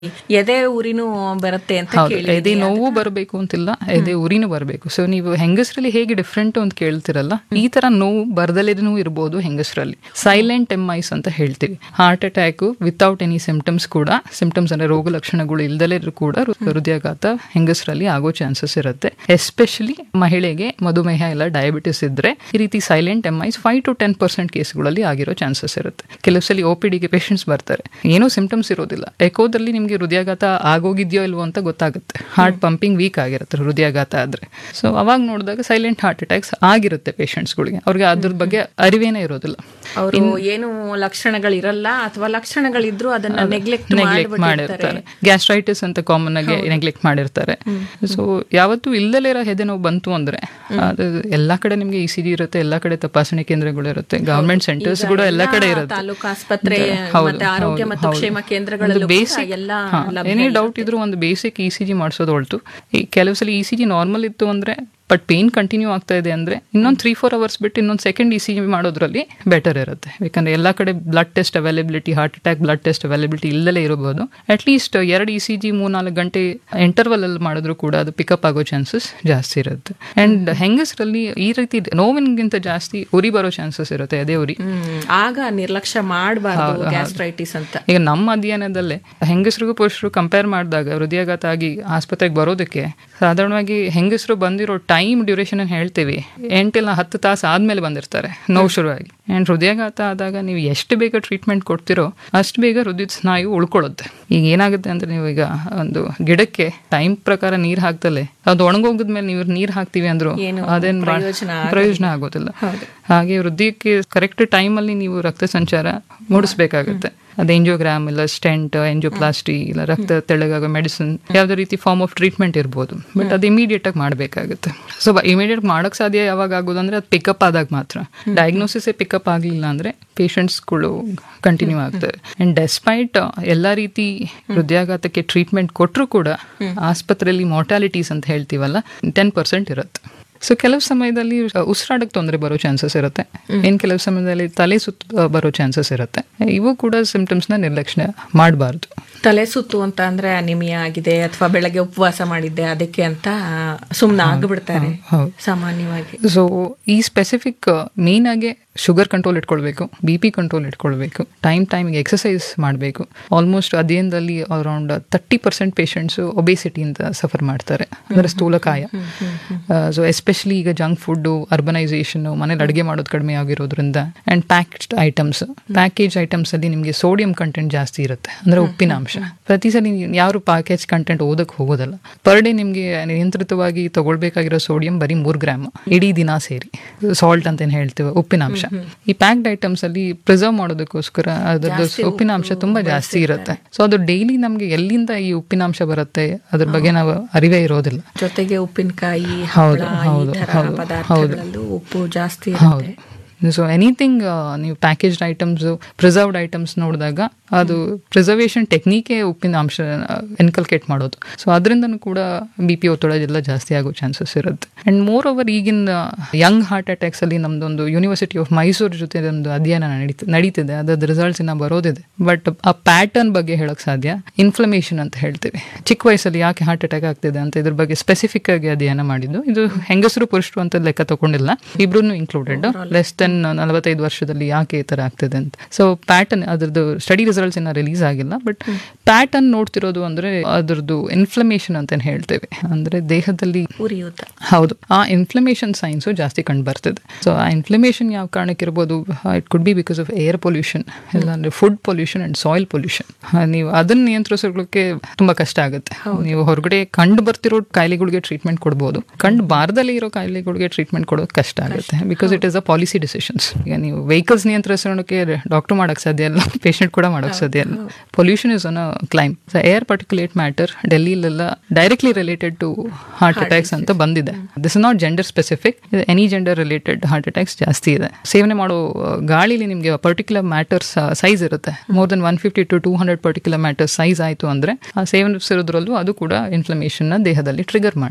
ಎದೆ ಉರಿನೂ ಬರುತ್ತೆ ಅಂತ ಹೌದು ಕೇಳಿದ್ದೀನಿ. ಎದೆ ನೋವು ಬರಬೇಕು ಅಂತಿಲ್ಲ ಎದೆ ಉರಿನೂ ಬರಬೇಕು ಸೊ ನೀವು ಹೆಂಗಸರಲ್ಲಿ ಹೇಗೆ ಡಿಫ್ರೆಂಟ್ ಅಂತ ಕೇಳ್ತಿರಲ್ಲ ಈ ತರ ನೋವು ಬರದಲ್ಲಿನೂ ಇರ್ಬೋದು ಹೆಂಗಸರಲ್ಲಿ ಸೈಲೆಂಟ್ ಎಮ್ ಐಸ್ ಅಂತ ಹೇಳ್ತೀವಿ heart attack without any symptoms ಕೂಡ ಸಿಂಪ್ಟಮ್ಸ್ ಅಂದ್ರೆ ರೋಗ ಲಕ್ಷಣಗಳು ಇಲ್ದಲೇ ಇದ್ರೂ ಕೂಡ ಹೃ- ಹೃದಯಾಘಾತ ಹೆಂಗಸರಲ್ಲಿ ಆಗೋ ಚಾನ್ಸಸ್ ಇರುತ್ತೆ ಎಸ್ಪೆಷಲಿ ಮಹಿಳೆಗೆ ಮಧುಮೇಹ ಇಲ್ಲ ಡಯಾಬಿಟಿಸ್ ಇದ್ರೆ ಈ ರೀತಿ silent M Is five to ten percent ಕೇಸ್ಗಳಲ್ಲಿ ಆಗಿರೋ ಚಾನ್ಸಸ್ ಇರುತ್ತೆ ಕೆಲವು ಸಲ ಒ ಪಿ ಡಿಗೆ ಪೇಷಂಟ್ಸ್ ಬರ್ತಾರೆ ಏನೂ ಸಿಂಪ್ಟಮ್ಸ್ ಇರೋದಿಲ್ಲ ಎಕೋದಲ್ಲಿ ನಿಮಗೆ ಹೃದಯಾಘಾತ ಆಗೋಗಿದ್ಯೋ ಇಲ್ವೋ ಅಂತ ಗೊತ್ತಾಗುತ್ತೆ ಹಾರ್ಟ್ ಪಂಪಿಂಗ್ ವೀಕ್ ಆಗಿರುತ್ತೆ ಹೃದಯಾಘಾತ ಆದ್ರೆ ಸೊ ಅವಾಗ ನೋಡಿದಾಗ ಸೈಲೆಂಟ್ ಹಾರ್ಟ್ ಅಟ್ಯಾಕ್ಸ್ ಆಗಿರುತ್ತೆ ಪೇಷಂಟ್ಸ್ಗಳಿಗೆ ಅವ್ರಿಗೆ ಅದ್ರ ಬಗ್ಗೆ ಅರಿವೇನೇ ಇರೋದಿಲ್ಲ ಅವರು ಏನು ಲಕ್ಷಣಗಳಿರಲ್ಲ ಅಥವಾ ಲಕ್ಷಣಗಳಿದ್ರು ಅದನ್ನ ನೆಗ್ಲೆಕ್ಟ್ ನೆಗ್ಲೆಕ್ಟ್ ಮಾಡಿರ್ತಾರೆ ಗ್ಯಾಸ್ಟ್ರೈಟಿಸ್ ಅಂತ ಕಾಮನ್ ಆಗಿ ನೆಗ್ಲೆಕ್ಟ್ ಮಾಡಿರ್ತಾರೆ ಸೊ ಯಾವತ್ತೂ ಇಲ್ದಲೇ ಇರೋ ಹೆದೆ ನೋವು ಬಂತು ಅಂದ್ರೆ ಅದು ಎಲ್ಲಾ ಕಡೆ ನಿಮ್ಗೆ ಇ ಸಿ ಜಿ ಇರುತ್ತೆ ಎಲ್ಲಾ ಕಡೆ ತಪಾಸಣೆ ಕೇಂದ್ರಗಳು ಇರುತ್ತೆ ಗವರ್ಮೆಂಟ್ ಸೆಂಟರ್ಸ್ ಕೂಡ ಎಲ್ಲಾ ಕಡೆ ಇರುತ್ತೆ ತಾಲೂಕು ಆಸ್ಪತ್ರೆ ಹೌದು, ಮತ್ತೆ ಆರೋಗ್ಯ ಹೌದು, ಮತ್ತು ಹೌದು. ಕ್ಷೇಮ ಕೇಂದ್ರಗಳಲ್ಲೂ ಒಂದು ಕೂಡ basic- ಎಲ್ಲ ಹಾ, ಲಭ್ಯ ಏನೇ ಇದೆ. ಡೌಟ್ ಇದ್ರು ಒಂದು ಬೇಸಿಕ್ ಇ ಸಿ ಜಿ ಮಾಡಿಸೋದು ಹೊರಟು ಈ ಕೆಲವು ಸಲ ಇ ಸಿ ಜಿ ನಾರ್ಮಲ್ ಇತ್ತು ಅಂದ್ರೆ ಬಟ್ ಪೇನ್ ಕಂಟಿನ್ಯೂ ಆಗ್ತಾ ಇದೆ ಅಂದ್ರೆ ಇನ್ನೊಂದು ತ್ರೀ ಫೋರ್ ಅವರ್ಸ್ ಬಿಟ್ಟು ಇನ್ನೊಂದು ಸೆಕೆಂಡ್ ಇ ಸಿ ಜಿ ಮಾಡೋದ್ರಲ್ಲಿ ಬೆಟರ್ ಇರುತ್ತೆ ಯಾಕಂದ್ರೆ ಎಲ್ಲ ಕಡೆ blood test availability heart attack blood test availability ಇಲ್ಲದಲೇ ಇರಬಹುದು ಅಟ್ ಲೀಸ್ಟ್ ಎರಡು ಇ ಸಿ ಜಿ ಮೂರ್ನಾಲ್ಕು ಗಂಟೆ ಇಂಟರ್ವಲ್ ಅಲ್ಲಿ ಮಾಡಿದ್ರು ಕೂಡ ಅದು ಪಿಕಪ್ ಆಗೋ ಚಾನ್ಸಸ್ ಜಾಸ್ತಿ ಇರುತ್ತೆ ಅಂಡ್ ಹೆಂಗಸರಲ್ಲಿ ಈ ರೀತಿ ನೋವಿನಗಿಂತ ಜಾಸ್ತಿ ಉರಿ ಬರೋ ಚಾನ್ಸಸ್ ಇರುತ್ತೆ ಅದೇ ಉರಿ ಹ್ಮ್. ಆಗ ನಿರ್ಲಕ್ಷ್ಯ ಮಾಡಬಾರ್ದು ಗ್ಯಾಸ್ಟ್ರೈಟಿಸ್ ಅಂತ ಈಗ ನಮ್ಮ ಅಧ್ಯಯನದಲ್ಲೇ ಹೆಂಗಸರಿಗೂ ಪುರುಷರು ಕಂಪೇರ್ ಮಾಡಿದಾಗ ಹೃದಯಾಘಾತ ಆಗಿ ಆಸ್ಪತ್ರೆಗೆ ಬರೋದಕ್ಕೆ ಸಾಧಾರಣವಾಗಿ ಹೆಂಗಸರು ಬಂದಿರೋ ಟೈಮ್ ಡ್ಯೂರೇಷನ್ ಹೇಳ್ತೀವಿ ಎಂಟಿಲ್ಲ ಹತ್ತು ತಾಸು ಆದ್ಮೇಲೆ ಬಂದಿರ್ತಾರೆ ನೋವು ಶುರುವಾಗಿ ಆ್ಯಂಡ್ ಹೃದಯಾಘಾತ ಆದಾಗ ನೀವು ಎಷ್ಟು ಬೇಗ ಟ್ರೀಟ್ಮೆಂಟ್ ಕೊಡ್ತಿರೋ ಅಷ್ಟು ಬೇಗ ಹೃದಯದ ಸ್ನಾಯು ಉಳ್ಕೊಳ್ಳುತ್ತೆ ಈಗ ಏನಾಗುತ್ತೆ ಅಂದ್ರೆ ನೀವು ಈಗ ಒಂದು ಗಿಡಕ್ಕೆ ಟೈಮ್ ಪ್ರಕಾರ ನೀರು ಹಾಕ್ದಲೆ ಅದು ಒಣಗೋಗಿದ್ಮೇಲೆ ನೀವು ನೀರು ಹಾಕ್ತೀವಿ ಅಂದ್ರು ಏನು ಅದೇನು ಪ್ರಯೋಜನ ಪ್ರಯೋಜನ ಆಗೋದಿಲ್ಲ ಹಾಗೆ ಹೃದಯಕ್ಕೆ ಕರೆಕ್ಟ್ ಟೈಮಲ್ಲಿ ನೀವು ರಕ್ತ ಸಂಚಾರ ಮೂಡಿಸ್ಬೇಕಾಗುತ್ತೆ ಅದು ಎಂಜಿಯೋಗ್ರಾಮ್ ಇಲ್ಲ ಸ್ಟೆಂಟ್ ಎಂಜಿಯೋಪ್ಲಾಸ್ಟಿ ಇಲ್ಲ ರಕ್ತ ತೆಳ್ಳಗಾಗೋ ಮೆಡಿಸಿನ್ ಯಾವುದೇ ರೀತಿ ಫಾರ್ಮ್ ಆಫ್ ಟ್ರೀಟ್ಮೆಂಟ್ ಇರ್ಬೋದು ಬಟ್ ಅದು ಇಮಿಡಿಯೇಟ್ ಆಗಿ ಮಾಡಬೇಕಾಗುತ್ತೆ ಸೊ ಇಮಿಡಿಯೇಟ್ ಮಾಡೋಕೆ ಸಾಧ್ಯ ಯಾವಾಗ ಆಗೋದು ಅಂದ್ರೆ ಅದು ಪಿಕಪ್ ಆದಾಗ ಮಾತ್ರ ಡಯಾಗ್ನೋಸಿಸ್ ಪಿಕಪ್ ಆಗಲಿಲ್ಲ ಅಂದ್ರೆ ಪೇಷಂಟ್ಸ್ಗಳು ಕಂಟಿನ್ಯೂ ಆಗ್ತವೆ ಅಂಡ್ ಡೆಸ್ಪೈಟ್ ಎಲ್ಲ ರೀತಿ ಹೃದಯಾಘಾತಕ್ಕೆ ಟ್ರೀಟ್ಮೆಂಟ್ ಕೊಟ್ಟರು ಕೂಡ ಆಸ್ಪತ್ರೆಯಲ್ಲಿ ಮಾರ್ಟಾಲಿಟೀಸ್ ಅಂತ ಹೇಳ್ತೀವಲ್ಲ ಟೆನ್ ಪರ್ಸೆಂಟ್ ಇರುತ್ತೆ ಸೊ ಕೆಲವು ಸಮಯದಲ್ಲಿ ಉಸಿರಾಡಕ್ಕೆ ತೊಂದರೆ ಬರೋ ಚಾನ್ಸಸ್ ಇರುತ್ತೆ ಇನ್ ಕೆಲವು ಸಮಯದಲ್ಲಿ ತಲೆ ಸುತ್ತ ಬರೋ ಚಾನ್ಸಸ್ ಇರುತ್ತೆ ಇವು ಕೂಡ ಸಿಂಪ್ಟಮ್ಸ್ನ ನಿರ್ಲಕ್ಷ್ಯ ಮಾಡಬಾರ್ದು ತಲೆ ಸುತ್ತು ಅಂತ ಅಂದ್ರೆ ಅನಿಮಿಯಾ ಆಗಿದೆ ಅಥವಾ ಬೆಳಗ್ಗೆ ಉಪವಾಸ ಮಾಡಿದ್ದೆ ಅದಕ್ಕೆ ಅಂತ ಸುಮ್ನೆ ಆಗ್ಬಿಡ್ತಾರೆ ಹೌದು. ಸಾಮಾನ್ಯವಾಗಿ ಸೊ ಈ ಸ್ಪೆಸಿಫಿಕ್ ಮೇನ್ ಆಗಿ ಶುಗರ್ ಕಂಟ್ರೋಲ್ ಇಟ್ಕೊಳ್ಬೇಕು ಬಿ ಪಿ ಕಂಟ್ರೋಲ್ ಇಟ್ಕೊಳ್ಬೇಕು ಟೈಮ್ ಟೈಮಿಗೆ ಎಕ್ಸಸೈಸ್ ಮಾಡಬೇಕು ಆಲ್ಮೋಸ್ಟ್ ಅಧ್ಯಯನದಲ್ಲಿ ಅರೌಂಡ್ ತರ್ಟಿ ಪರ್ಸೆಂಟ್ ಪೇಷಂಟ್ಸು ಒಬೇಸಿಟಿಯಿಂದ ಸಫರ್ ಮಾಡ್ತಾರೆ ಅಂದರೆ ಸ್ಥೂಲಕಾಯ ಸೊ ಎಸ್ಪೆಷಲಿ ಈಗ ಜಂಕ್ ಫುಡ್ಡು ಅರ್ಬನೈಸೇಷನ್ ಮನೇಲಿ ಅಡುಗೆ ಮಾಡೋದು ಕಡಿಮೆ ಆಗಿರೋದ್ರಿಂದ and packed items package items ಅಲ್ಲಿ ನಿಮಗೆ ಸೋಡಿಯಂ ಕಂಟೆಂಟ್ ಜಾಸ್ತಿ ಇರುತ್ತೆ ಅಂದರೆ ಉಪ್ಪಿನಾಂಶ ಪ್ರತಿ ಸಲ ನೀವು ಯಾರು ಪ್ಯಾಕೇಜ್ ಕಂಟೆಂಟ್ ಓದಕ್ಕೆ ಹೋಗೋದಲ್ಲ ಪರ್ ಡೇ ನಿಮಗೆ ನಿಯಂತ್ರಿತವಾಗಿ ತಗೊಳ್ಬೇಕಾಗಿರೋ ಸೋಡಿಯಂ ಬರೀ ಮೂರು ಗ್ರಾಮ್ ಇಡೀ ದಿನ ಸೇರಿ ಸಾಲ್ಟ್ ಅಂತ ಏನು ಹೇಳ್ತೇವೆ ಉಪ್ಪಿನಾಂಶ ಈ ಪ್ಯಾಕ್ಡ್ ಐಟಮ್ಸ್ ಅಲ್ಲಿ ಪ್ರಿಸರ್ವ್ ಮಾಡೋದಕ್ಕೋಸ್ಕರ ಅದರದ್ದು ಉಪ್ಪಿನಾಂಶ ತುಂಬಾ ಜಾಸ್ತಿ ಇರುತ್ತೆ ಸೊ ಅದು ಡೈಲಿ ನಮಗೆ ಎಲ್ಲಿಂದ ಈ ಉಪ್ಪಿನಾಂಶ ಬರುತ್ತೆ ಅದ್ರ ಬಗ್ಗೆ ನಾವು ಅರಿವೇ ಇರೋದಿಲ್ಲ ಜೊತೆಗೆ ಉಪ್ಪಿನಕಾಯಿ ಹೌದು, ಹಪ್ಪಳ ಈ ಹೌದು, ತರ ಹೌದು, ಪದಾರ್ಥಗಳಲ್ಲೂ ಉಪ್ಪು ಜಾಸ್ತಿ ಹೌದು ಇರುತ್ತೆ ಸೊ ಎನಿಥಿಂಗ್ ನೀವು ಪ್ಯಾಕೇಜ್ಡ್ ಐಟಮ್ಸ್ ಪ್ರಿಸರ್ವ್ಡ್ ಐಟಮ್ಸ್ ನೋಡಿದಾಗ ಅದು ಪ್ರಿಸರ್ವೇಷನ್ ಟೆಕ್ನಿಕೇ ಉಪ್ಪಿನ ಅಂಶ ಎನ್ಕಲ್ಕೇಟ್ ಮಾಡೋದು ಸೊ ಅದರಿಂದನೂ ಕೂಡ ಬಿ ಪಿ ಒತ್ತಡ ಎಲ್ಲ ಜಾಸ್ತಿ ಆಗೋ ಚಾನ್ಸಸ್ ಇರುತ್ತೆ ಆ್ಯಂಡ್ ಮೋರ್ ಓವರ್ ಈಗಿನ ಯಂಗ್ ಹಾರ್ಟ್ ಅಟ್ಯಾಕ್ಸ್ ಅಲ್ಲಿ ನಮ್ದೊಂದು ಯೂನಿವರ್ಸಿಟಿ ಆಫ್ ಮೈಸೂರು ಜೊತೆ ಒಂದು ಅಧ್ಯಯನ ನಡೀತ ನಡೀತಿದೆ ಅದ್ರದ್ದು ರಿಸಲ್ಟ್ಸ್ ಇನ್ನ ಬರೋದಿದೆ ಬಟ್ ಆ ಪ್ಯಾಟರ್ನ್ ಬಗ್ಗೆ ಹೇಳಕ್ ಸಾಧ್ಯ ಇನ್ಫ್ಲಮೇಷನ್ ಅಂತ ಹೇಳ್ತೀವಿ ಚಿಕ್ಕ ವಯಸ್ಸಲ್ಲಿ ಯಾಕೆ ಹಾರ್ಟ್ ಅಟ್ಯಾಕ್ ಆಗ್ತಿದೆ ಅಂತ ಇದ್ರ ಬಗ್ಗೆ ಸ್ಪೆಸಿಫಿಕ್ ಆಗಿ ಅಧ್ಯಯನ ಮಾಡಿದ್ದು ಇದು ಹೆಂಗಸರು ಪುರುಷರು ಅಂತ ಲೆಕ್ಕ ತಗೊಂಡಿಲ್ಲ ಇಬ್ರು ಇನ್ಕ್ಲೂಡೆಡ್ ಲೆಸ್ ದೆನ್ ನಲವತ್ತೈದು ವರ್ಷದಲ್ಲಿ ಯಾಕೆ ಈ ತರ ಆಗ್ತಿದೆ ಅಂತ ಸೊ ಪ್ಯಾಟರ್ನ್ ಅದ್ರದ್ದು ಸ್ಟಡಿ ರಿಸಲ್ಟ್ಸ್ ಇನ್ನ ರಿಲೀಸ್ ಆಗಿಲ್ಲ ಬಟ್ ಪ್ಯಾಟರ್ನ್ ನೋಡ್ತಿರೋದು ಅಂದ್ರೆ ಅದ್ರದ್ದು ಇನ್ಫ್ಲಮೇಷನ್ ಅಂತ ಏನ್ ಹೇಳ್ತೇವೆ ಅಂದ್ರೆ ದೇಹದಲ್ಲಿ ಉರಿಯೂತ ಹೌದು ಆ ಇನ್ಫ್ಲಮೇಷನ್ ಸೈನ್ಸು ಜಾಸ್ತಿ ಕಂಡು ಬರ್ತದೆ ಸೊ ಆ ಇನ್ಫ್ಲಮೇಷನ್ ಯಾವ ಕಾರಣಕ್ಕೆ ಇರ್ಬೋದು it could be because of air pollution ಇಲ್ಲ ಅಂದ್ರೆ food pollution and soil pollution ನೀವು ಅದನ್ನ ನಿಯಂತ್ರಿಸೋಕೆ ತುಂಬಾ ಕಷ್ಟ ಆಗುತ್ತೆ ನೀವು ಹೊರಗಡೆ ಕಂಡು ಬರ್ತಿರೋ ಕಾಯಿಲೆಗಳಿಗೆ ಟ್ರೀಟ್ಮೆಂಟ್ ಕೊಡ್ಬೋದು ಕಂಡು ಬಾರದಲ್ಲಿ ಇರೋ ಕಾಯಿಲೆಗಳಿಗೆ ಟ್ರೀಟ್ಮೆಂಟ್ ಕೊಡೋದು ಕಷ್ಟ ಆಗುತ್ತೆ because it is a policy decisions ಈಗ ನೀವು ವೆಹಿಕಲ್ಸ್ ನಿಯಂತ್ರಿಸೋಣಕ್ಕೆ ಡಾಕ್ಟರ್ ಮಾಡಕ್ ಸಾಧ್ಯ ಇಲ್ಲ ಪೇಷಂಟ್ ಕೂಡ ಮಾಡಕ್ ಸಾಧ್ಯ ಇಲ್ಲ pollution is an claim air particulate matter ಡೆಲ್ಲಿಲೆಲ್ಲ directly related to heart attacks ಅಂತ ಬಂದಿದೆ this is not gender specific any gender related heart attacks ಜಾಸ್ತಿ ಇದೆ ಸೇವನೆ ಮಾಡೋ ಆ, ಗಾಳಿಲಿ ನಿಮಗೆ ಪರ್ಟಿಕ್ಯುಲರ್ ಮ್ಯಾಟರ್ಸ್ ಸೈಜ್ ಇರುತ್ತೆ more than one fifty to two hundred particular matter size ಆಯಿತು ಅಂದರೆ ಆ ಸೇವನಿಸಿರೋದ್ರಲ್ಲೂ ಅದು ಕೂಡ ಇನ್ಫ್ಲಮೇಷನ್ನ ದೇಹದಲ್ಲಿ ಟ್ರಿಗರ್ ಮಾಡುತ್ತೆ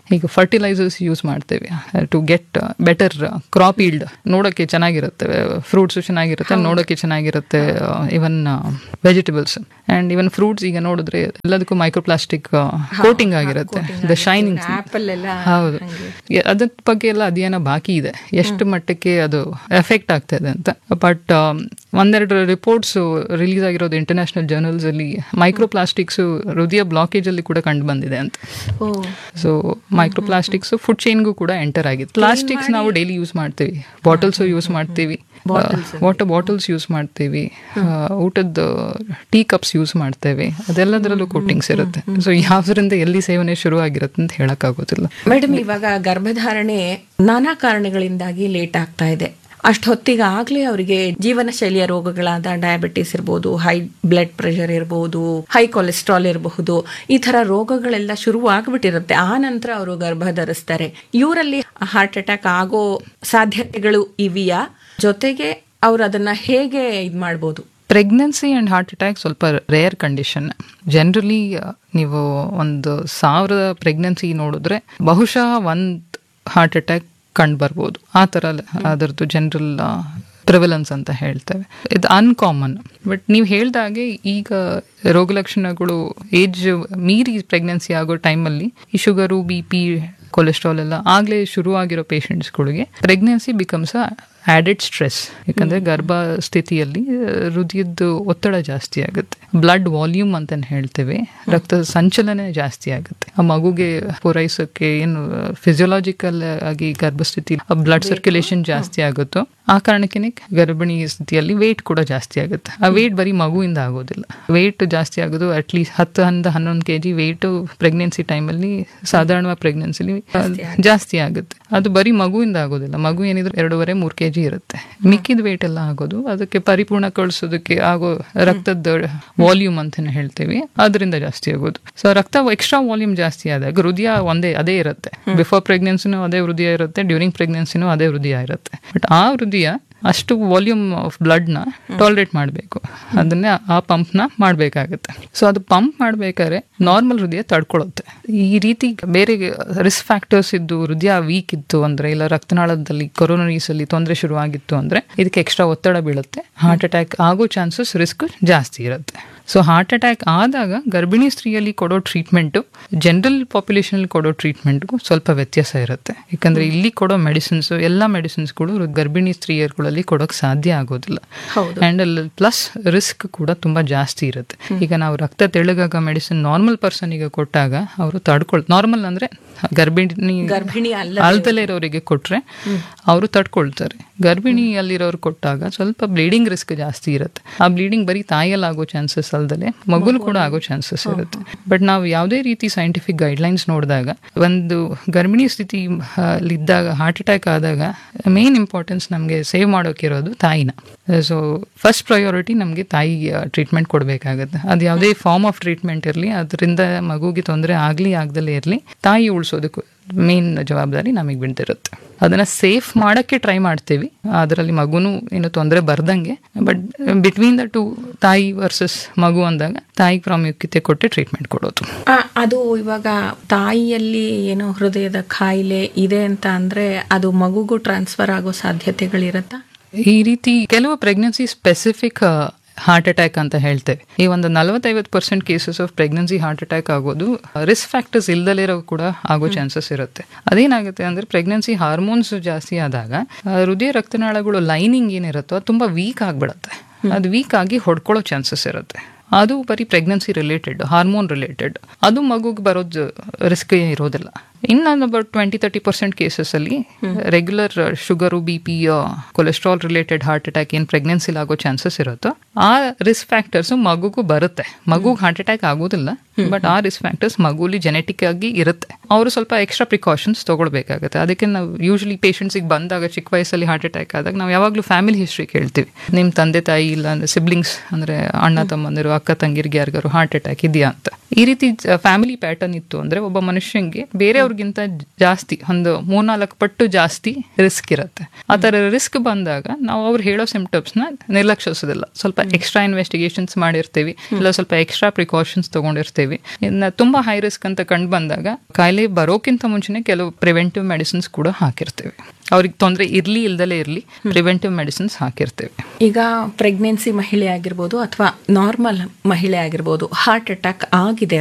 ಈಗ ಫರ್ಟಿಲೈಸರ್ಸ್ ಯೂಸ್ ಮಾಡ್ತೇವೆ to get better crop yield ನೋಡೋಕ್ಕೆ ಚೆನ್ನಾಗಿರುತ್ತೆ ಫ್ರೂಟ್ಸ್ ಚೆನ್ನಾಗಿರುತ್ತೆ ನೋಡೋಕ್ಕೆ ಚೆನ್ನಾಗಿರುತ್ತೆ even vegetables and even fruits ಈಗ ನೋಡಿದ್ರೆ ಎಲ್ಲದಕ್ಕೂ ಮೈಕ್ರೋಪ್ಲಾಸ್ಟಿಕ್ ಕೋಟಿಂಗ್ ಆಗಿರುತ್ತೆ ದ ಶೈನಿಂಗ್ ಆಪಲ್ ಎಲ್ಲ ಹೌದು ಯ- ಅದ್ರ ಬಗ್ಗೆ ಎಲ್ಲ ಅಧ್ಯಯನ ಬಾಕಿ ಇದೆ ಎಷ್ಟು ಮಟ್ಟಕ್ಕೆ ಅದು ಎಫೆಕ್ಟ್ ಆಗ್ತಾ ಇದೆ ಅಂತ ಬಟ್ ಒಂದೆರಡು ರಿಪೋರ್ಟ್ಸ್ ರಿಲೀಸ್ ಆಗಿರೋದು ಇಂಟರ್ನ್ಯಾಷನಲ್ ಜರ್ನಲ್ಸ್ ಅಲ್ಲಿ ಮೈಕ್ರೋಪ್ಲಾಸ್ಟಿಕ್ಸ್ ಹೃದಯ ಬ್ಲಾಕೇಜ್ ಅಲ್ಲಿ ಕೂಡ ಕಂಡು ಬಂದಿದೆ ಅಂತ ಓ ಸೊ ಮೈಕ್ರೋಪ್ಲಾಸ್ಟಿಕ್ಸ್ ಫುಡ್ ಚೈನ್ಗೂ ಕೂಡ ಎಂಟರ್ ಆಗಿದೆ ಪ್ಲಾಸ್ಟಿಕ್ಸ್ ನಾವು ಡೈಲಿ ಯೂಸ್ ಮಾಡ್ತೀವಿ ಬಾಟಲ್ಸ್ ಯೂಸ್ ಮಾಡ್ತೀವಿ ವಾಟರ್ ಬಾಟಲ್ಸ್ ಯೂಸ್ ಮಾಡ್ತೀವಿ ಆ, ಊಟದ ಟೀ ಕಪ್ಸ್ ಯೂಸ್ ಮಾಡ್ತೇವೆ ಅದೆಲ್ಲದರಲ್ಲೂ ಕೋಟಿಂಗ್ಸ್ ಇರುತ್ತೆ ಸೊ ಯಾವ್ದ್ರಿಂದ ಎಲ್ಲಿ ಸೇವನೆ ಶುರು ಆಗಿರುತ್ತೆ ಅಂತ ಹೇಳಕ್ಕಾಗೋದಿಲ್ಲ ಮೇಡಮ್ ಇವಾಗ ಗರ್ಭಧಾರಣೆ ನಾನಾ ಕಾರಣಗಳಿಂದಾಗಿ ಲೇಟ್ ಆಗ್ತಾ ಇದೆ ಅಷ್ಟು ಹೊತ್ತಿಗೆ ಆಗ್ಲೇ ಅವರಿಗೆ ಜೀವನ ಶೈಲಿಯ ರೋಗಗಳಾದ ಡಯಾಬಿಟಿಸ್ ಇರ್ಬೋದು ಹೈ ಬ್ಲಡ್ ಪ್ರೆಷರ್ ಇರ್ಬೋದು ಹೈ ಕೊಲೆಸ್ಟ್ರಾಲ್ ಇರಬಹುದು ಈ ತರ ರೋಗಗಳೆಲ್ಲ ಶುರು ಆಗ್ಬಿಟ್ಟಿರುತ್ತೆ ಆ ನಂತರ ಅವರು ಗರ್ಭ ಧರಿಸ್ತಾರೆ ಇವರಲ್ಲಿ ಹಾರ್ಟ್ ಅಟ್ಯಾಕ್ ಆಗೋ ಸಾಧ್ಯತೆಗಳು ಇವೆಯಾ ಜೊತೆಗೆ ಅವ್ರು ಅದನ್ನ ಹೇಗೆ ಇದ್ ಮಾಡ್ಬೋದು ಪ್ರೆಗ್ನೆನ್ಸಿ ಆ್ಯಂಡ್ ಹಾರ್ಟ್ ಅಟ್ಯಾಕ್ ಸ್ವಲ್ಪ ರೇರ್ ಕಂಡೀಷನ್ ಜನರಲಿ ನೀವು ಒಂದು ಸಾವಿರದ ಪ್ರೆಗ್ನೆನ್ಸಿ ನೋಡಿದ್ರೆ ಬಹುಶಃ ಒಂದು ಹಾರ್ಟ್ ಅಟ್ಯಾಕ್ ಕಂಡು ಬರ್ಬೋದು ಆ ಥರ ಅದರದ್ದು ಜನರಲ್ ಪ್ರಿವಲೆನ್ಸ್ ಅಂತ ಹೇಳ್ತೇವೆ ಇದು ಅನ್ಕಾಮನ್ ಬಟ್ ನೀವು ಹೇಳ್ದಾಗೆ ಈಗ ರೋಗಲಕ್ಷಣಗಳು ಏಜ್ ಮೀರಿ ಪ್ರೆಗ್ನೆನ್ಸಿ ಆಗೋ ಟೈಮಲ್ಲಿ ಈ ಶುಗರು ಬಿ ಪಿ ಕೊಲೆಸ್ಟ್ರಾಲ್ ಎಲ್ಲ ಆಗಲೇ ಶುರು ಆಗಿರೋ ಪೇಷಂಟ್ಸ್ಗಳಿಗೆ pregnancy becomes a added stress ಯಾಕಂದ್ರೆ ಗರ್ಭ ಸ್ಥಿತಿಯಲ್ಲಿ ಆ, ಹೃದಯದ ಒತ್ತಡ ಜಾಸ್ತಿ ಆಗುತ್ತೆ ಬ್ಲಡ್ ವಾಲ್ಯೂಮ್ ಅಂತ ಹೇಳ್ತೇವೆ ರಕ್ತ ಸಂಚಲನ ಜಾಸ್ತಿ ಆಗುತ್ತೆ ಆ ಮಗುಗೆ ಪೂರೈಸೋಕೆ ಏನು ಫಿಸಿಯೋಲಾಜಿಕಲ್ ಆಗಿ ಗರ್ಭಸ್ಥಿತಿ ಬ್ಲಡ್ ಸರ್ಕ್ಯುಲೇಷನ್ ಜಾಸ್ತಿ ಆಗುತ್ತೋ ಆ ಕಾರಣಕ್ಕೆ ಗರ್ಭಿಣಿ ಸ್ಥಿತಿಯಲ್ಲಿ ವೇಟ್ ಕೂಡ ಜಾಸ್ತಿ ಆಗುತ್ತೆ ಆ ವೇಟ್ ಬರೀ ಮಗುವಿಂದ ಆಗೋದಿಲ್ಲ ವೇಟ್ ಜಾಸ್ತಿ ಆಗೋದು ಅಟ್ಲೀಸ್ಟ್ ಹತ್ತು ಹಂದ ಹನ್ನೊಂದು ಕೆ ಜಿ ವೇಟ್ ಪ್ರೆಗ್ನೆನ್ಸಿ ಟೈಮಲ್ಲಿ ಸಾಧಾರಣವಾಗಿ ಪ್ರೆಗ್ನೆನ್ಸಿಲಿ ಜಾಸ್ತಿ ಆಗುತ್ತೆ ಅದು ಬರೀ ಮಗುವಿಂದ ಆಗೋದಿಲ್ಲ ಮಗು ಏನಿದ್ರು ಎರಡೂವರೆ ಮೂರು ಕೆ ಜಿ ಇರುತ್ತೆ ಮಿಕ್ಕಿದ ವೇಟ್ ಎಲ್ಲ ಆಗೋದು ಅದಕ್ಕೆ ಪರಿಪೂರ್ಣ ಕಳಿಸೋದಕ್ಕೆ ಆಗೋ ರಕ್ತದ ವಾಲ್ಯೂಮ್ ಅಂತಾನೆ ಹೇಳ್ತೀವಿ ಅದರಿಂದ ಜಾಸ್ತಿ ಆಗೋದು ಸೊ ರಕ್ತ ಎಕ್ಸ್ಟ್ರಾ ವಾಲ್ಯೂಮ್ ಜಾಸ್ತಿ ಆದಾಗ ಹೃದಯ ಒಂದೇ ಅದೇ ಇರುತ್ತೆ ಬಿಫೋರ್ ಪ್ರೆಗ್ನೆನ್ಸಿನೂ ಅದೇ ಹೃದಯ ಇರುತ್ತೆ ಡ್ಯೂರಿಂಗ್ ಪ್ರೆಗ್ನೆನ್ಸಿನೂ ಅದೇ ಹೃದಯ ಇರುತ್ತೆ ಬಟ್ ಆ ಹೃದಯ ಅಷ್ಟು ವಾಲ್ಯೂಮ್ ಆಫ್ ಬ್ಲಡ್ನ ಟಾಲರೇಟ್ ಮಾಡಬೇಕು ಅದನ್ನ ಆ ಪಂಪ್ನ ಮಾಡಬೇಕಾಗುತ್ತೆ ಸೊ ಅದು ಪಂಪ್ ಮಾಡ್ಬೇಕಾದ್ರೆ ನಾರ್ಮಲ್ ಹೃದಯ ತಡ್ಕೊಳ್ಳುತ್ತೆ ಈ ರೀತಿ ಬೇರೆ ರಿಸ್ಕ್ ಫ್ಯಾಕ್ಟರ್ಸ್ ಇದ್ದು ಹೃದಯ ವೀಕ್ ಇತ್ತು ಅಂದ್ರೆ ಇಲ್ಲ ರಕ್ತನಾಳದಲ್ಲಿ ಕೊರೋನರೀಸ್ ಅಲ್ಲಿ ತೊಂದರೆ ಶುರುವಾಗಿತ್ತು ಅಂದ್ರೆ ಇದಕ್ಕೆ ಎಕ್ಸ್ಟ್ರಾ ಒತ್ತಡ ಬೀಳುತ್ತೆ ಹಾರ್ಟ್ ಅಟ್ಯಾಕ್ ಆಗೋ ಚಾನ್ಸಸ್ ರಿಸ್ಕ್ ಜಾಸ್ತಿ ಇರುತ್ತೆ ಸೊ ಹಾರ್ಟ್ ಅಟ್ಯಾಕ್ ಆದಾಗ ಗರ್ಭಿಣಿ ಸ್ತ್ರೀಯಲ್ಲಿ ಕೊಡೋ ಟ್ರೀಟ್ಮೆಂಟು ಜನರಲ್ ಪಾಪ್ಯುಲೇಷನ್ ಕೊಡೋ ಟ್ರೀಟ್ಮೆಂಟ್ಗೂ ಸ್ವಲ್ಪ ವ್ಯತ್ಯಾಸ ಇರುತ್ತೆ ಯಾಕಂದ್ರೆ ಇಲ್ಲಿ ಕೊಡೋ ಮೆಡಿಸಿನ್ಸ್ ಎಲ್ಲ ಮೆಡಿಸಿನ್ಸ್ಗಳು ಗರ್ಭಿಣಿ ಸ್ತ್ರೀಯರುಗಳಲ್ಲಿ ಕೊಡೋಕೆ ಸಾಧ್ಯ ಆಗೋದಿಲ್ಲ ಹೌದು. ಅಂಡ್ ಪ್ಲಸ್ ರಿಸ್ಕ್ ಕೂಡ ತುಂಬಾ ಜಾಸ್ತಿ ಇರುತ್ತೆ ಈಗ ನಾವು ರಕ್ತ ತೆಳ್ಳಗಾಗ ಮೆಡಿಸಿನ್ ನಾರ್ಮಲ್ ಪರ್ಸನಿಗೆ ಕೊಟ್ಟಾಗ ಅವರು ತಡ್ಕೊಳ್ ನಾರ್ಮಲ್ ಅಂದ್ರೆ ಗರ್ಭಿಣಿ ಗರ್ಭಿಣಿ ಅಲ್ಲ ಅಲ್ದಲೇ ಇರೋರಿಗೆ ಕೊಟ್ರೆ ಅವರು ತಡ್ಕೊಳ್ತಾರೆ ಗರ್ಭಿಣಿಯಲ್ಲಿರೋರು ಕೊಟ್ಟಾಗ ಸ್ವಲ್ಪ ಬ್ಲೀಡಿಂಗ್ ರಿಸ್ಕ್ ಜಾಸ್ತಿ ಇರುತ್ತೆ ಆ ಬ್ಲೀಡಿಂಗ್ ಬರೀ ತಾಯಿಯಲ್ಲಿ ಆಗೋ ಚಾನ್ಸಸ್ ಅಲ್ದಲೆ ಮಗುಲ್ ಕೂಡ ಆಗೋ ಚಾನ್ಸಸ್ ಇರುತ್ತೆ ಬಟ್ ನಾವು ಯಾವುದೇ ರೀತಿ ಸೈಂಟಿಫಿಕ್ ಗೈಡ್ಲೈನ್ಸ್ ನೋಡಿದಾಗ ಒಂದು ಗರ್ಭಿಣಿ ಸ್ಥಿತಿ ಆ, ಇದ್ದಾಗ ಹಾರ್ಟ್ ಅಟ್ಯಾಕ್ ಆದಾಗ ಮೇನ್ ಇಂಪಾರ್ಟೆನ್ಸ್ ನಮಗೆ ಸೇವ್ ಮಾಡೋಕಿರೋದು ತಾಯಿನ ಸೊ ಫಸ್ಟ್ ಪ್ರಯಾರಿಟಿ ನಮಗೆ ತಾಯಿ ಟ್ರೀಟ್ಮೆಂಟ್ ಕೊಡಬೇಕಾಗುತ್ತೆ ಅದು ಯಾವುದೇ ಫಾರ್ಮ್ ಆಫ್ ಟ್ರೀಟ್ಮೆಂಟ್ ಇರಲಿ ಅದರಿಂದ ಮಗುಗೆ ತೊಂದರೆ ಆಗಲಿ ಆಗದಲ್ಲೇ ಇರಲಿ ತಾಯಿ ಉಳಿಸೋದಕ್ಕೂ ಮೇನ್ ಜವಾಬ್ದಾರಿ ನಮಗೆ ಬಿಡ್ತಿರುತ್ತೆ ಅದನ್ನ ಸೇಫ್ ಮಾಡಕ್ಕೆ ಟ್ರೈ ಮಾಡ್ತೀವಿ ಅದರಲ್ಲಿ ಮಗುನು ಏನು ತೊಂದರೆ ಬರ್ದಂಗೆ ಬಟ್ ಬಿಟ್ವೀನ್ ದ ಟು ತಾಯಿ ವರ್ಸಸ್ ಮಗು ಅಂದಾಗ ತಾಯಿಗೆ ಪ್ರಾಮುಖ್ಯತೆ ಕೊಟ್ಟು ಟ್ರೀಟ್ಮೆಂಟ್ ಕೊಡೋದು ಆ, ಅದು ಇವಾಗ ತಾಯಿಯಲ್ಲಿ ಏನೋ ಹೃದಯದ ಕಾಯಿಲೆ ಇದೆ ಅಂತ ಅಂದ್ರೆ ಅದು ಮಗುಗೂ ಟ್ರಾನ್ಸ್ಫರ್ ಆಗೋ ಸಾಧ್ಯತೆಗಳಿರತ್ತಾ ಈ ರೀತಿ ಕೆಲವು ಪ್ರೆಗ್ನೆನ್ಸಿ ಸ್ಪೆಸಿಫಿಕ್ ಹಾರ್ಟ್ ಅಟ್ಯಾಕ್ ಅಂತ ಹೇಳ್ತೇವೆ ಈ ಒಂದು ನಲವತ್ತೈವತ್ತು percent cases of pregnancy heart attack ಆಗೋದು ರಿಸ್ಕ್ ಫ್ಯಾಕ್ಟರ್ಸ್ ಇಲ್ದಲಿರೋ ಕೂಡ ಆಗೋ ಚಾನ್ಸಸ್ ಇರುತ್ತೆ ಅದೇನಾಗುತ್ತೆ ಅಂದ್ರೆ ಪ್ರೆಗ್ನೆನ್ಸಿ ಹಾರ್ಮೋನ್ಸ್ ಜಾಸ್ತಿ ಆದಾಗ ಆ, ಹೃದಯ ರಕ್ತನಾಳಗಳು ಲೈನಿಂಗ್ ಏನಿರುತ್ತೋ ಅದು ತುಂಬಾ ವೀಕ್ ಆಗ್ಬಿಡತ್ತೆ ಅದು ವೀಕ್ ಆಗಿ ಹೊಡ್ಕೊಳ್ಳೋ ಚಾನ್ಸಸ್ ಇರುತ್ತೆ ಅದು ಬರೀ ಪ್ರೆಗ್ನೆನ್ಸಿ ರಿಲೇಟೆಡ್ ಹಾರ್ಮೋನ್ ರಿಲೇಟೆಡ್ ಅದು ಮಗುಗೆ ಬರೋದು ರಿಸ್ಕ್ ಇರೋದಿಲ್ಲ ಇನ್ನೊಂದು ಅಬೌಟ್ ಟ್ವೆಂಟಿ ತರ್ಟಿ ಪರ್ಸೆಂಟ್ ಕೇಸಸ್ಸಲ್ಲಿ regular sugar B P cholesterol related heart attack ಏನು ಪ್ರೆಗ್ನೆನ್ಸಿಲಿ ಆಗೋ ಚಾನ್ಸಸ್ ಇರುತ್ತೋ ಆ ರಿಸ್ಕ್ ಫ್ಯಾಕ್ಟರ್ಸ್ ಮಗುಗೂ ಬರುತ್ತೆ ಮಗುಗೆ ಹಾರ್ಟ್ ಅಟ್ಯಾಕ್ ಆಗೋದಿಲ್ಲ ಬಟ್ ಆ ರಿಸ್ಕ್ ಫ್ಯಾಕ್ಟರ್ಸ್ ಮಗುಲಿ ಜೆನೆಟಿಕ್ ಆಗಿ ಇರುತ್ತೆ ಅವರು ಸ್ವಲ್ಪ ಎಕ್ಸ್ಟ್ರಾ ಪ್ರಿಕಾಷನ್ಸ್ ತಗೊಳ್ಬೇಕಾಗುತ್ತೆ ಅದಕ್ಕೆ ನಾವು ಯೂಶಲಿ ಪೇಷಂಟ್ಸಿಗೆ ಬಂದಾಗ ಚಿಕ್ಕ ವಯಸ್ಸಲ್ಲಿ ಹಾರ್ಟ್ ಅಟ್ಯಾಕ್ ಆದಾಗ ನಾವು ಯಾವಾಗಲೂ ಫ್ಯಾಮಿಲಿ ಹಿಸ್ಟ್ರಿ ಕೇಳ್ತೀವಿ ನಿಮ್ಮ ತಂದೆ ತಾಯಿ ಇಲ್ಲ ಅಂದ್ರೆ ಸಿಬ್ಲಿಂಗ್ಸ್ ಅಂದ್ರೆ ಅಣ್ಣ ತಮ್ಮಂದಿರು ಅಕ್ಕ ತಂಗಿರಿಗೆ ಯಾರಿಗಾರು ಹಾರ್ಟ್ ಅಟ್ಯಾಕ್ ಇದೆಯಾ ಅಂತ ಈ ರೀತಿ ಫ್ಯಾಮಿಲಿ ಪ್ಯಾಟರ್ನ್ ಇತ್ತು ಅಂದ್ರೆ ಒಬ್ಬ ಮನುಷ್ಯಂಗೆ ಬೇರೆಯವ್ರಿಗಿಂತ ಜಾಸ್ತಿ ಒಂದು ಮೂರ್ನಾಲ್ಕು ಪಟ್ಟು ಜಾಸ್ತಿ ರಿಸ್ಕ್ ಇರುತ್ತೆ ಆ ಥರ ರಿಸ್ಕ್ ಬಂದಾಗ ನಾವು ಅವ್ರು ಹೇಳೋ ಸಿಂಪ್ಟಮ್ಸ್ ನ ನಿರ್ಲಕ್ಷಿಸೋದಿಲ್ಲ ಸ್ವಲ್ಪ ಎಕ್ಸ್ಟ್ರಾ ಇನ್ವೆಸ್ಟಿಗೇಷನ್ಸ್ ಮಾಡಿರ್ತೀವಿ ಇಲ್ಲ ಸ್ವಲ್ಪ ಎಕ್ಸ್ಟ್ರಾ ಪ್ರಿಕಾಷನ್ಸ್ ತಗೊಂಡಿರ್ತೀವಿ ಇನ್ನು ತುಂಬಾ ಹೈ ರಿಸ್ಕ್ ಅಂತ ಕಂಡು ಬಂದಾಗ ಕಾಯಿಲೆ ಬರೋಕ್ಕಿಂತ ಮುಂಚೆನೆ ಕೆಲವು ಪ್ರಿವೆಂಟಿವ್ ಮೆಡಿಸಿನ್ಸ್ ಕೂಡ ಹಾಕಿರ್ತೇವೆ ಅವ್ರಿಗೆ ತೊಂದರೆ ಇರ್ಲಿ ಇಲ್ದಲೇ ಇರ್ಲಿ ಪ್ರಿವೆಂಟಿವ್ ಮೆಡಿಸಿನ್ಸ್ ಹಾಕಿರ್ತೇವೆ ಈಗ ಪ್ರೆಗ್ನೆನ್ಸಿ ಮಹಿಳೆ ಆಗಿರ್ಬೋದು ಅಥವಾ ನಾರ್ಮಲ್ ಮಹಿಳೆ ಆಗಿರ್ಬೋದು ಹಾರ್ಟ್ ಅಟ್ಯಾಕ್ ಆಗಿದೆ